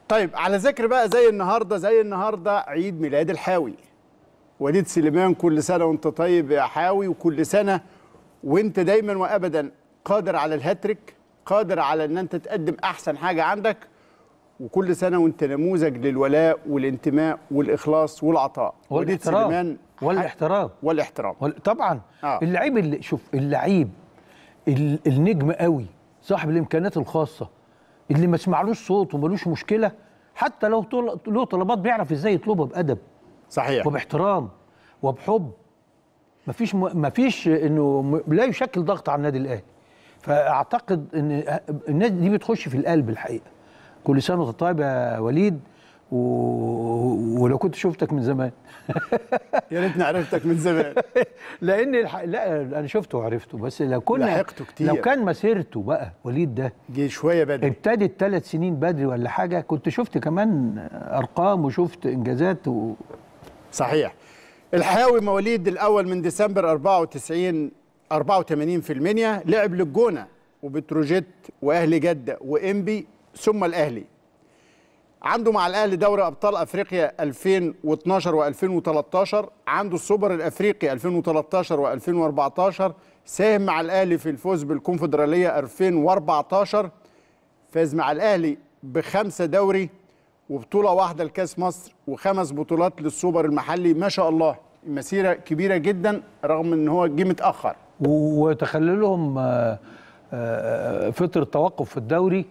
طيب على ذكر بقى زي النهارده زي النهارده عيد ميلاد الحاوي وليد سليمان كل سنه وانت طيب يا حاوي وكل سنه وانت دايما وابدا قادر على الهاتريك قادر على ان انت تقدم احسن حاجه عندك وكل سنه وانت نموذج للولاء والانتماء والاخلاص والعطاء وليد والاحترام سليمان والاحترام والاحترام وال- طبعا آه. اللعيب اللي شوف اللعيب ال- النجم قوي صاحب الامكانيات الخاصه اللي ما سمعلوش صوت وملوش مشكله حتى لو طل- له طلبات بيعرف ازاي يطلبها بادب صحيح وباحترام وبحب مفيش م... مفيش انه م... لا يشكل ضغط على النادي الاهلي فاعتقد ان الناس دي بتخش في القلب الحقيقه كل سنه وانت طيب يا وليد و... ولو كنت شفتك من زمان يا ريتني عرفتك من زمان لان الح... لا انا شفته وعرفته بس لو كنا لحقته كتير. لو كان مسيرته بقى وليد ده جه شويه بدري ابتدت ثلاث سنين بدري ولا حاجه كنت شفت كمان ارقام وشفت انجازات و... صحيح الحاوي مواليد الاول من ديسمبر 94 84 في المنيا لعب للجونه وبتروجيت واهلي جده وانبي ثم الاهلي عنده مع الاهلي دوري ابطال افريقيا 2012 و2013 عنده السوبر الافريقي 2013 و2014 ساهم مع الاهلي في الفوز بالكونفدراليه 2014 فاز مع الاهلي بخمسه دوري وبطوله واحده لكاس مصر وخمس بطولات للسوبر المحلي ما شاء الله مسيره كبيره جدا رغم ان هو جه متاخر وتخللهم آه، آه، فترة توقف في الدوري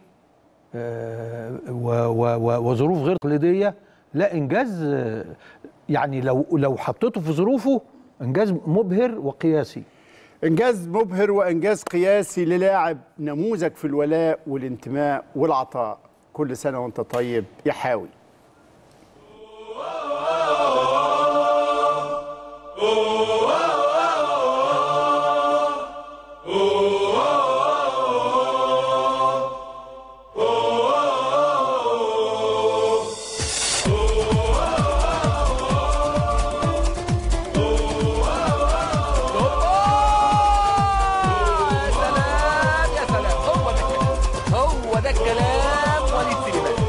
آه، و- و- و- وظروف غير تقليدية لا إنجاز آه، يعني لو لو حطيته في ظروفه إنجاز مبهر وقياسي انجاز مبهر وانجاز قياسي للاعب نموذج في الولاء والانتماء والعطاء كل سنه وانت طيب يا حاوي يا سلام يا سلام هو ده الكلام هو ده الكلام وليد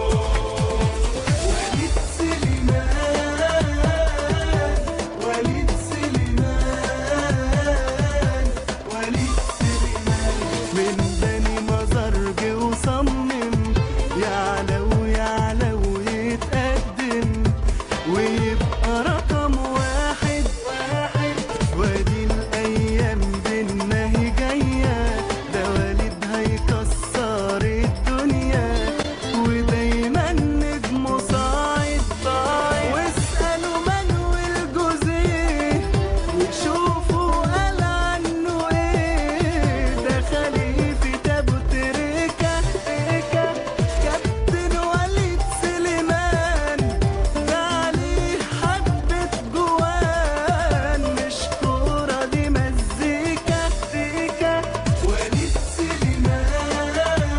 سليمان وليد سليمان وليد سليمان من بني مزرج وصمم يعلى ويعلى ويتقدم ويبقى رقم واحد واحد وادي الايام بينا هي جايه ده وليد هيكسر الدنيا ودايما نجمه صاعد صاعد واسالوا مانويل جوزيه وشوفوا قال عنه ايه ده خليفه ابو تريكه تريكه كابتن وليد سليمان ده عليه حبه جوان مش كوره دي مزيكا مزيكا وليد سليمان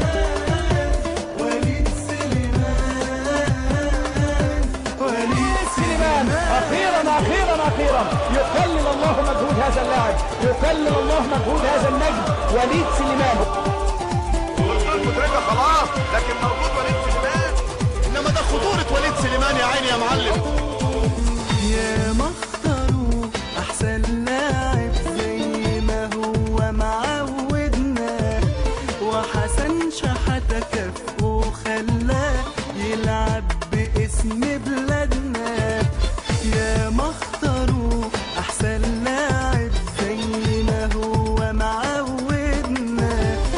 وليد سليمان وليد سليمان اخيرا اخيرا اخيرا يقلل الله مجهود هذا اللاعب يقلل الله مجهود هذا النجم وليد سليمان مدركه خلاص لكن موجود وليد سليمان انما ده خطوره وليد سليمان يا عيني يا معلم يا مختاروا احسن لاعب زي ما هو معودنا وحسن شحاته كفه وخلاه يلعب باسم بلادنا يا مختاروا احسن لاعب زي ما هو معودنا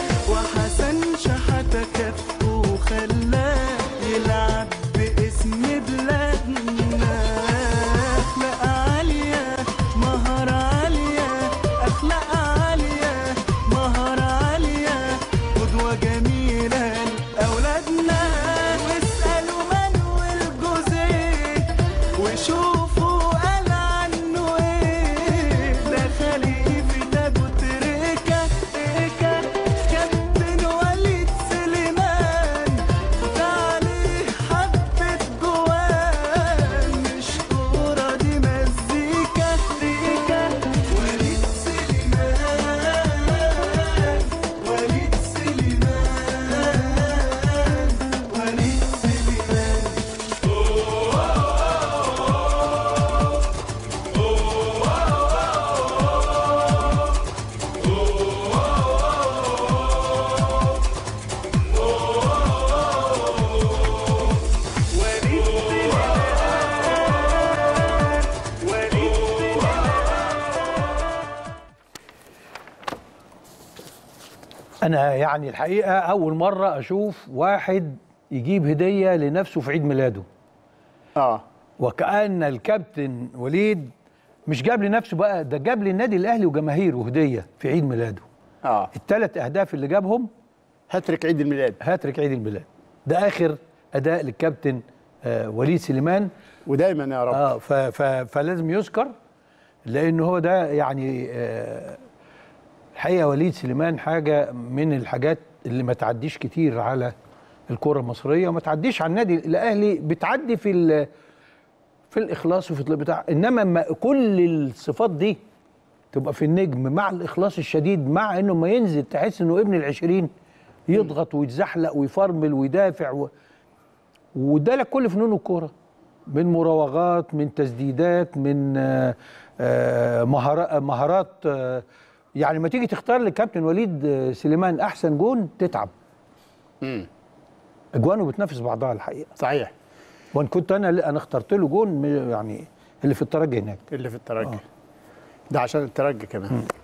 انا يعني الحقيقه اول مره اشوف واحد يجيب هديه لنفسه في عيد ميلاده اه وكأن الكابتن وليد مش جاب لنفسه بقى ده جاب للنادي الاهلي وجماهيره هديه في عيد ميلاده اه الثلاث اهداف اللي جابهم هاتريك عيد الميلاد هاتريك عيد الميلاد ده اخر اداء للكابتن آه وليد سليمان ودايما يا رب اه ف ف فلازم يذكر لان هو ده يعني آه الحقيقه وليد سليمان حاجه من الحاجات اللي ما تعديش كتير على الكره المصريه وما تعديش على النادي الاهلي بتعدي في ال- في الاخلاص وفي البتاع انما ما كل الصفات دي تبقى في النجم مع الاخلاص الشديد مع انه ما ينزل تحس انه ابن العشرين يضغط ويتزحلق ويفرمل ويدافع و... وده لك كل فنون الكوره من مراوغات من تسديدات من آه، آه، مهارا- مهارات آه، يعني ما تيجي تختار لكابتن وليد آه، سليمان احسن جون تتعب مم. اجوانه بتنافس بعضها الحقيقه صحيح وان كنت انا انا اخترت له جون م- يعني اللي في الترجي هناك اللي في الترجي ده عشان الترجي كمان